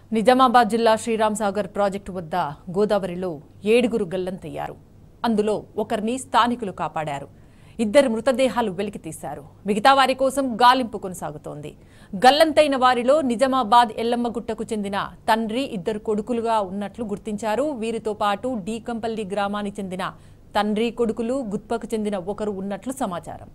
నిజామాబాద్ జిల్లా శ్రీరామ్ సాగర్ ప్రాజెక్టు వద్ద గోదావరిలో ఏడుగురు గల్లంతయ్యారు అందులో ఒకరిని స్థానికులు కాపాడారు ఇద్దరు మృతదేహాలు వెలికి తీశారు మిగతా వారి కోసం గాలింపు కొనసాగుతోంది గల్లంతైన వారిలో నిజామాబాద్ ఎల్లమ్మగుట్టకు చెందిన తండ్రి ఇద్దరు కొడుకులుగా ఉన్నట్లు గుర్తించారు వీరితో పాటు డీకంపల్లి గ్రామానికి చెందిన తండ్రి కొడుకులు గుత్పకు చెందిన ఒకరు ఉన్నట్లు సమాచారం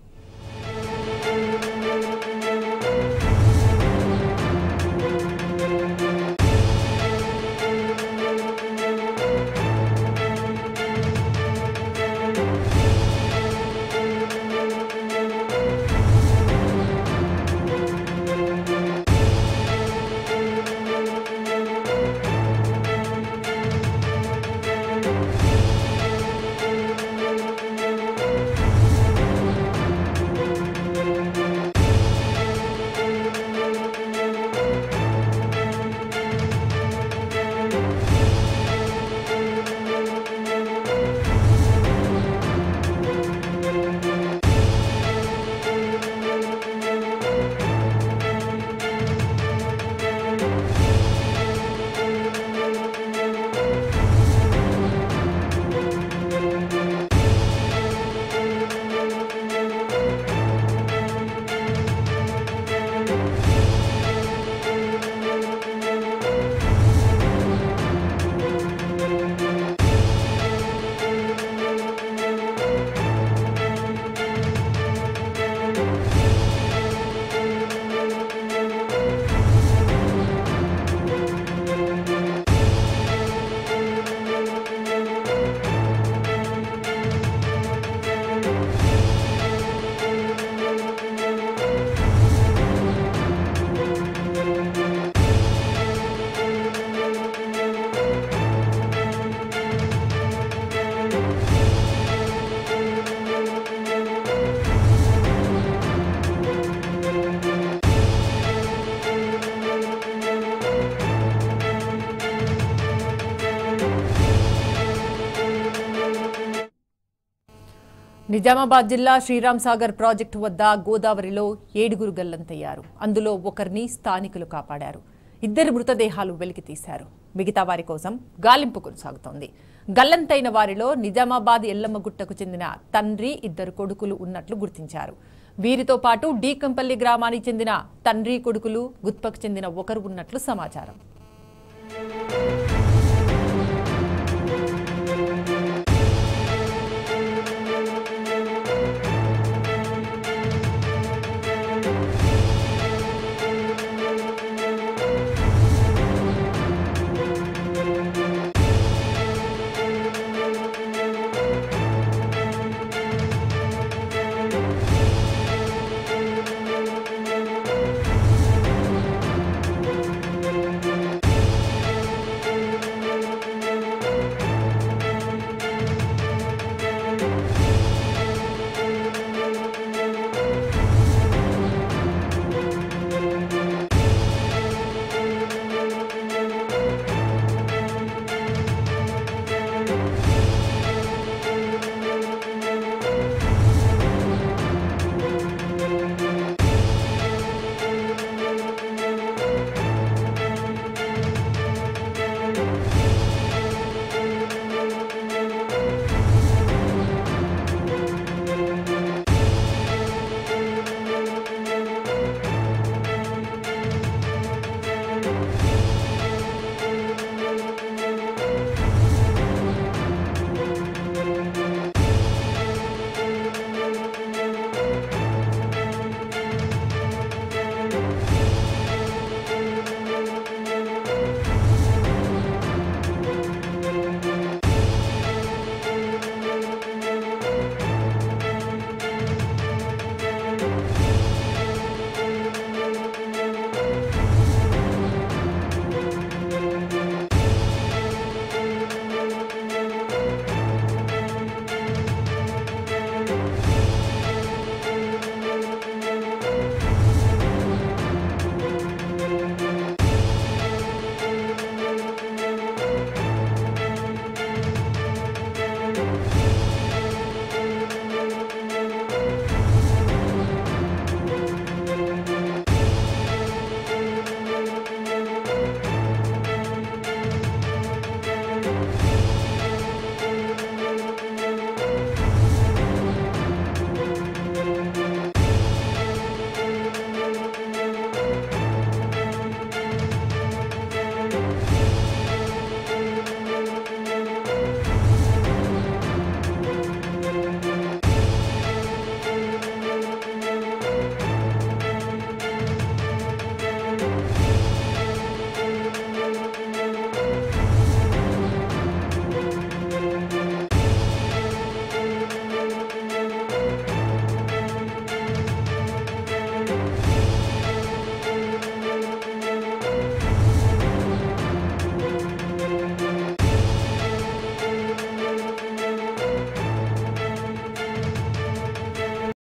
నిజామాబాద్ జిల్లా శ్రీరామ్ సాగర్ ప్రాజెక్టు వద్ద గోదావరిలో ఏడుగురు గల్లంతయ్యారు అందులో ఒకరిని స్థానికులు కాపాడారు ఇద్దరు మృతదేహాలు వెలికి తీశారు మిగతా వారి కోసం గాలింపు కొనసాగుతోంది గల్లంతైన వారిలో నిజామాబాద్ ఎల్లమ్మగుట్టకు చెందిన తండ్రి ఇద్దరు కొడుకులు ఉన్నట్లు గుర్తించారు వీరితో పాటు డీకంపల్లి గ్రామానికి చెందిన తండ్రి కొడుకులు గుత్పకు చెందిన ఒకరు ఉన్నట్లు సమాచారం